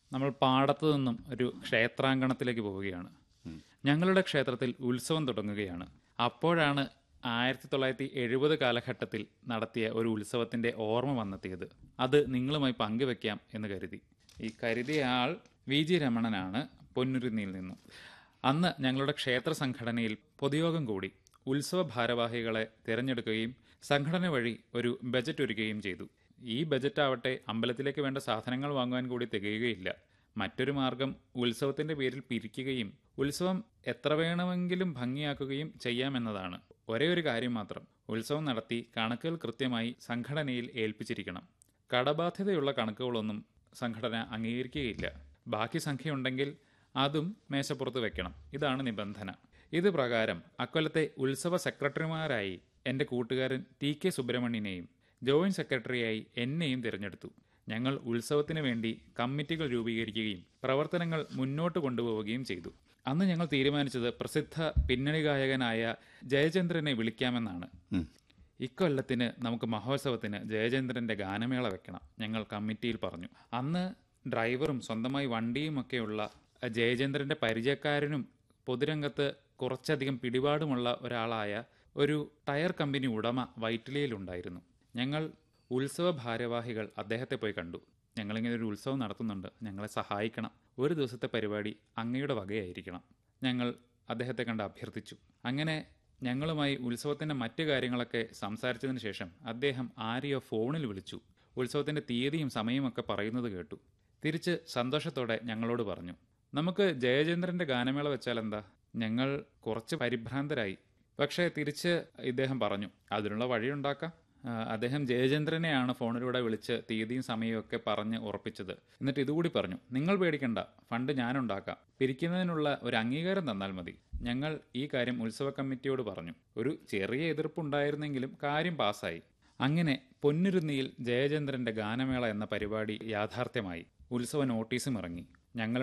നമ്മൾ പാടത്തു നിന്നും ഒരു ക്ഷേത്രാങ്കണത്തിലേക്ക് പോവുകയാണ് ഞങ്ങളുടെ ക്ഷേത്രത്തിൽ ഉത്സവം തുടങ്ങുകയാണ് അപ്പോഴാണ് ആയിരത്തി തൊള്ളായിരത്തി എഴുപത് കാലഘട്ടത്തിൽ നടത്തിയ ഒരു ഉത്സവത്തിന്റെ ഓർമ്മ വന്നെത്തിയത് അത് നിങ്ങളുമായി പങ്കുവെക്കാം എന്ന് കരുതി ഈ കരുതിയ ആൾ വി ജി രമണനാണ് പൊന്നുരുന്നിയിൽ നിന്നും അന്ന് ഞങ്ങളുടെ ക്ഷേത്ര സംഘടനയിൽ പൊതുയോഗം കൂടി ഉത്സവ ഭാരവാഹികളെ തിരഞ്ഞെടുക്കുകയും സംഘടന വഴി ഒരു ബജറ്റ് ഒരുക്കുകയും ചെയ്തു ഈ ബജറ്റ് ആവട്ടെ അമ്പലത്തിലേക്ക് വേണ്ട സാധനങ്ങൾ വാങ്ങുവാൻ കൂടി തികയുകയില്ല മറ്റൊരു മാർഗം ഉത്സവത്തിന്റെ പേരിൽ പിരിക്കുകയും ഉത്സവം എത്ര വേണമെങ്കിലും ഭംഗിയാക്കുകയും ചെയ്യാമെന്നതാണ് ഒരേ ഒരു കാര്യം മാത്രം ഉത്സവം നടത്തി കണക്കുകൾ കൃത്യമായി സംഘടനയിൽ ഏൽപ്പിച്ചിരിക്കണം കടബാധ്യതയുള്ള കണക്കുകളൊന്നും സംഘടന അംഗീകരിക്കുകയില്ല ബാക്കി സംഖ്യയുണ്ടെങ്കിൽ അതും മേശപ്പുറത്ത് വെക്കണം ഇതാണ് നിബന്ധന ഇത് പ്രകാരം അക്കൊല്ലത്തെ ഉത്സവ സെക്രട്ടറിമാരായി എൻ്റെ കൂട്ടുകാരൻ ടി കെ സുബ്രഹ്മണ്യനെയും ജോയിന്റ് സെക്രട്ടറിയായി എന്നെയും തിരഞ്ഞെടുത്തു ഞങ്ങൾ ഉത്സവത്തിന് വേണ്ടി കമ്മിറ്റികൾ രൂപീകരിക്കുകയും പ്രവർത്തനങ്ങൾ മുന്നോട്ട് കൊണ്ടുപോവുകയും ചെയ്തു അന്ന് ഞങ്ങൾ തീരുമാനിച്ചത് പ്രസിദ്ധ പിന്നണി ഗായകനായ ജയചന്ദ്രനെ വിളിക്കാമെന്നാണ് ഇക്കൊല്ലത്തിന് നമുക്ക് മഹോത്സവത്തിന് ജയചന്ദ്രന്റെ ഗാനമേള വെക്കണം ഞങ്ങൾ കമ്മിറ്റിയിൽ പറഞ്ഞു അന്ന് ഡ്രൈവറും സ്വന്തമായി വണ്ടിയും ഒക്കെയുള്ള ജയചന്ദ്രന്റെ പരിചയക്കാരനും പൊതുരംഗത്ത് കുറച്ചധികം പിടിപാടുമുള്ള ഒരാളായ ഒരു ടയർ കമ്പനി ഉടമ വൈറ്റിലയിലുണ്ടായിരുന്നു ഞങ്ങൾ ഉത്സവ ഭാരവാഹികൾ അദ്ദേഹത്തെ പോയി കണ്ടു ഞങ്ങളിങ്ങനെ ഒരു ഉത്സവം നടത്തുന്നുണ്ട് ഞങ്ങളെ സഹായിക്കണം ഒരു ദിവസത്തെ പരിപാടി അങ്ങയുടെ വകയായിരിക്കണം ഞങ്ങൾ അദ്ദേഹത്തെ കണ്ട് അഭ്യർത്ഥിച്ചു അങ്ങനെ ഞങ്ങളുമായി ഉത്സവത്തിന്റെ മറ്റു കാര്യങ്ങളൊക്കെ സംസാരിച്ചതിന് ശേഷം അദ്ദേഹം ആരെയോ ഫോണിൽ വിളിച്ചു ഉത്സവത്തിന്റെ തീയതിയും സമയവും പറയുന്നത് കേട്ടു തിരിച്ച് സന്തോഷത്തോടെ ഞങ്ങളോട് പറഞ്ഞു നമുക്ക് ജയചന്ദ്രന്റെ ഗാനമേള വെച്ചാൽ എന്താ ഞങ്ങൾ കുറച്ച് പരിഭ്രാന്തരായി പക്ഷേ തിരിച്ച് ഇദ്ദേഹം പറഞ്ഞു അതിനുള്ള വഴിയുണ്ടാക്കാം ആ, അദ്ദേഹം ജയചന്ദ്രനെയാണ് ഫോണിലൂടെ വിളിച്ച് തീയതിയും സമയവും ഒക്കെ പറഞ്ഞ് ഉറപ്പിച്ചത് എന്നിട്ട് ഇതുകൂടി പറഞ്ഞു നിങ്ങൾ പേടിക്കണ്ട ഫണ്ട് ഞാനുണ്ടാക്കാം പിരിക്കുന്നതിനുള്ള ഒരു അംഗീകാരം തന്നാൽ മതി ഞങ്ങൾ ഈ കാര്യം ഉത്സവ കമ്മിറ്റിയോട് പറഞ്ഞു ഒരു ചെറിയ എതിർപ്പുണ്ടായിരുന്നെങ്കിലും കാര്യം പാസ്സായി അങ്ങനെ പൊന്നുരുന്നിയിൽ ജയചന്ദ്രന്റെ ഗാനമേള എന്ന പരിപാടി യാഥാർത്ഥ്യമായി ഉത്സവ നോട്ടീസും ഇറങ്ങി ഞങ്ങൾ